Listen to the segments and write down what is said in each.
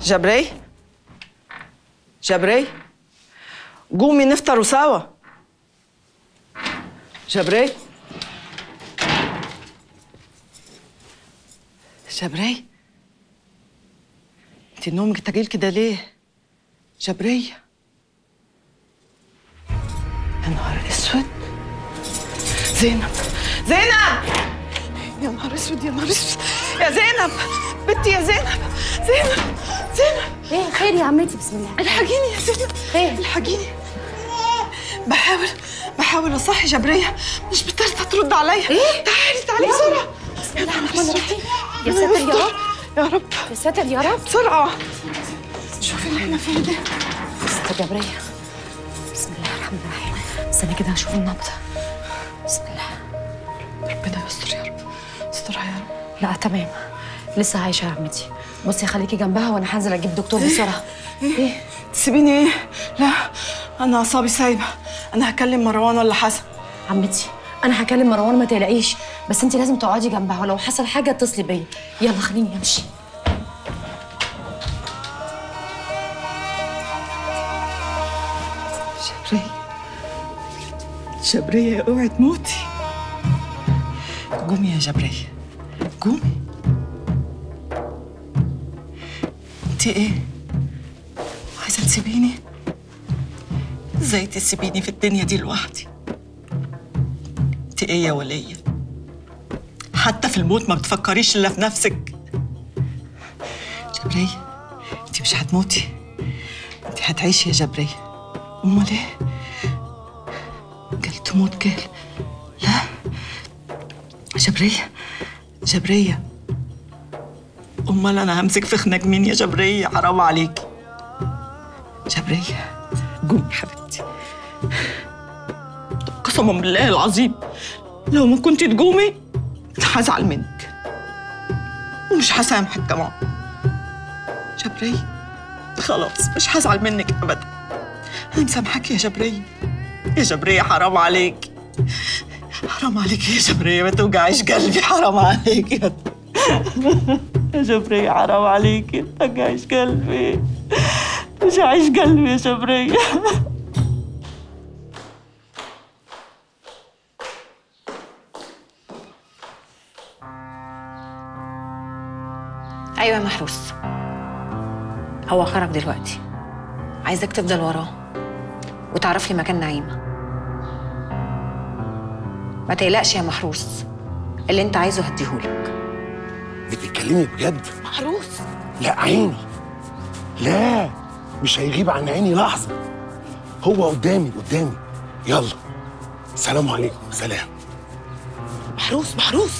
جبري جبري قومي نفطروا سوا جبري جبري انت نومك تقيل كده ليه جبري يا نهار اسود زينب زينب يا نهار اسود يا نهار اسود يا زينب بنتي يا زينب زينب زينب ايه خير يا عمتي بسم الله الحقيني يا زينب خير الحقيني بحاول بحاول اصحي جبرية مش بترضى ترد عليا إيه؟ تعالي تعالي بسرعة بسم الله الرحمن الرحيم يا ساتر يا رب يا رب يا ساتر يا رب بسرعة شوفي اللي احنا فيه ده ستة جبرية بسم الله الرحمن الرحيم استنى كده هشوف النبض بسم الله ربنا يستر يا رب استرها يا رب لا تمام لسه عايشة يا عمتي بصي خليكي جنبها وانا هنزل اجيب دكتور بسرعة ايه تسيبيني ايه؟ لا انا اعصابي سايبة انا هكلم مروان ولا حسن عمتي انا هكلم مروان ما تقلقيش بس انت لازم تقعدي جنبها ولو حصل حاجة اتصلي بيا يلا خليني امشي جبرية جبرية اوعي تموتي قومي يا جبرية قومي انت ايه؟ عايزة تسيبيني؟ ازاي تسيبيني في الدنيا دي لوحدي؟ انت ايه يا ولية؟ حتى في الموت ما بتفكريش الا في نفسك جبرية انت مش هتموتي انت هتعيشي يا جبرية امال ايه؟ قال تموت قال لا جبرية جبرية امال انا همسك في خناق مين يا جبرية حرام عليكي جبرية قومي حبيبتي قسما بالله العظيم لو ما كنت تقومي هزعل منك ومش هسامحك كمان جبرية خلاص مش هزعل منك ابدا انا مسامحاك يا جبرية يا جبرية حرام عليك حرام عليك يا جبرية ما توجعيش قلبي حرام عليك يا يا جبرية حرام عليك ما توجعيش قلبي مش عايش قلبي يا جبرية ايوه يا محروس هو خرج دلوقتي عايزك تفضل وراه وتعرف لي مكان نعيمه ما تقلقش يا محروس اللي انت عايزه هديهولك بتتكلمي بجد محروس لا عيني لا مش هيغيب عن عيني لحظة هو قدامي قدامي يلا سلام عليكم سلام محروس محروس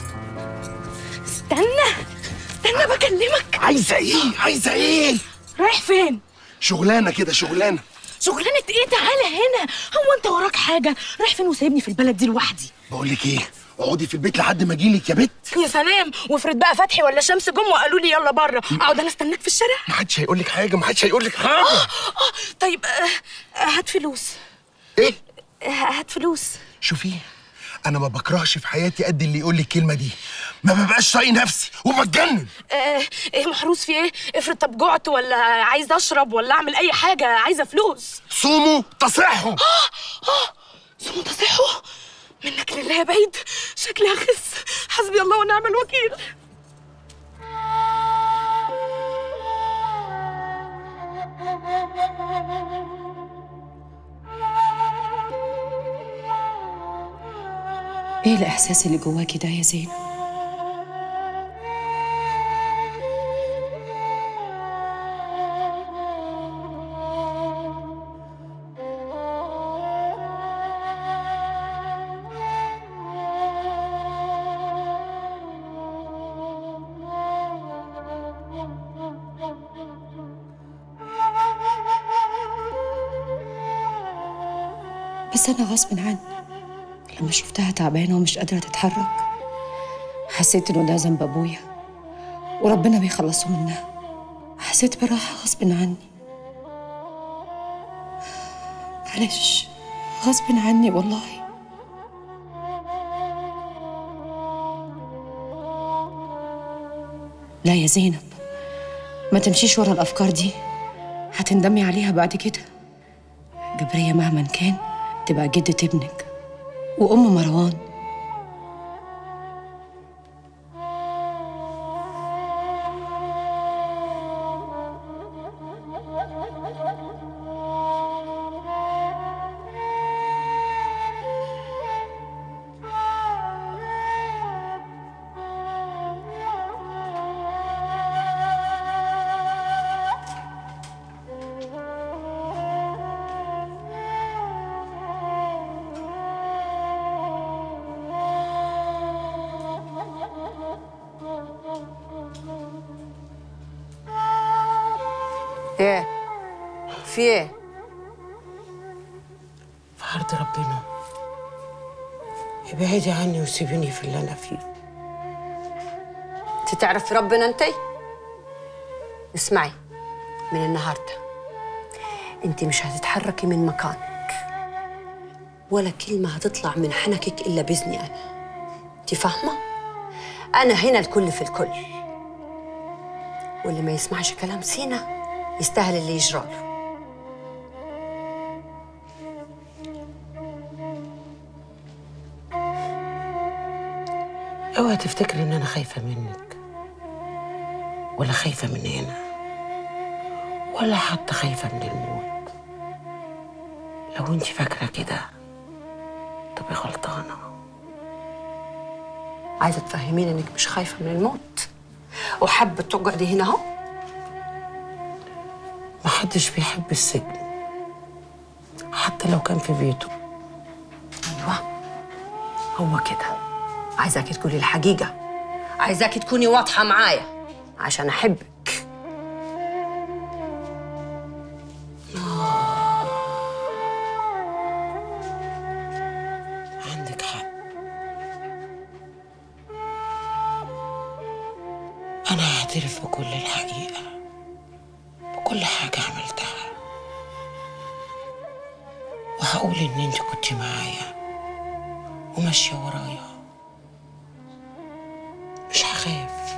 استنى استنى بكلمك عايزة ايه عايزة ايه رايح فين شغلانة كده شغلانة شغلانة ايه تعالى هنا هو انت وراك حاجة رايح فين وسايبني في البلد دي لوحدي بقول لك ايه اقعدي في البيت لحد ما اجيلك يا بت يا سلام وافرض بقى فتحي ولا شمس جم وقالوا لي يلا بره اقعد انا استناك في الشارع ما حدش هيقول لك حاجة ما حدش هيقول لك حاجة اه طيب آه، آه، هات فلوس ايه آه، هات فلوس شوفي انا ما بكرهش في حياتي قد اللي يقول لي الكلمة دي ما ببقاش طايق نفسي وبتجنن آه، ايه محروس في ايه افرض طب جعت ولا عايز اشرب ولا اعمل اي حاجة عايزة فلوس صوموا تصحوا ثم تصحوا منك لله يا بعيد شكلي هخس حسبي الله ونعم الوكيل ايه الاحساس اللي جواكي ده يا زينب بس انا غصب عني لما شفتها تعبانه ومش قادره تتحرك حسيت انه ده ذنب ابويا وربنا بيخلصه منها حسيت براحه غصب عني معلش غصب عني والله لا يا زينب ما تمشيش ورا الأفكار دي هتندمي عليها بعد كده جبرية مهما كان تبقى جدة ابنك وأم مروان ايه في ايه في عرض ربنا ابعدي عني وسيبيني في اللي انا فيه انت تعرفي ربنا انت اسمعي من النهارده انت مش هتتحركي من مكانك ولا كلمه هتطلع من حنكك الا باذني انا انت فاهمه انا هنا الكل في الكل واللي ما يسمعش كلام سينا يستاهل اللي يجراله اوعي تفتكري ان انا خايفه منك ولا خايفه من هنا ولا حتى خايفه من الموت لو انت فاكره كده تبقي غلطانه عايزه تفهميني انك مش خايفه من الموت وحابه تقعدي هنا اهو محدش بيحب السجن حتى لو كان في بيته ايوه هو كده عايزاكي تقولي الحقيقه عايزاكي تكوني واضحه معايا عشان احبك عندك حق أنا هعترف بكل الحقيقة بكل حاجة عملتها وهقول إن أنت كنت معايا وماشية ورايا مش هخاف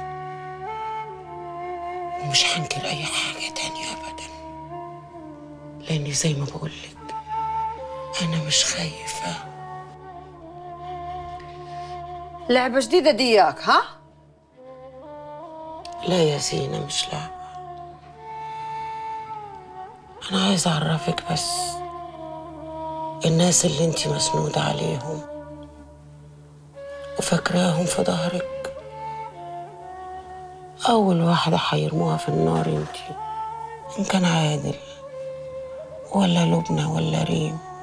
ومش هنكر أي حاجة تانية أبدا لأني زي ما بقولك أنا مش خايفة لعبه جديده دياك ها لا يا زينة مش لعبة أنا عايز أعرفك بس الناس اللي انتي مسنودة عليهم وفاكراهم في ظهرك أول واحدة هيرموها في النار انتي إن كان عادل ولا لبنى ولا ريم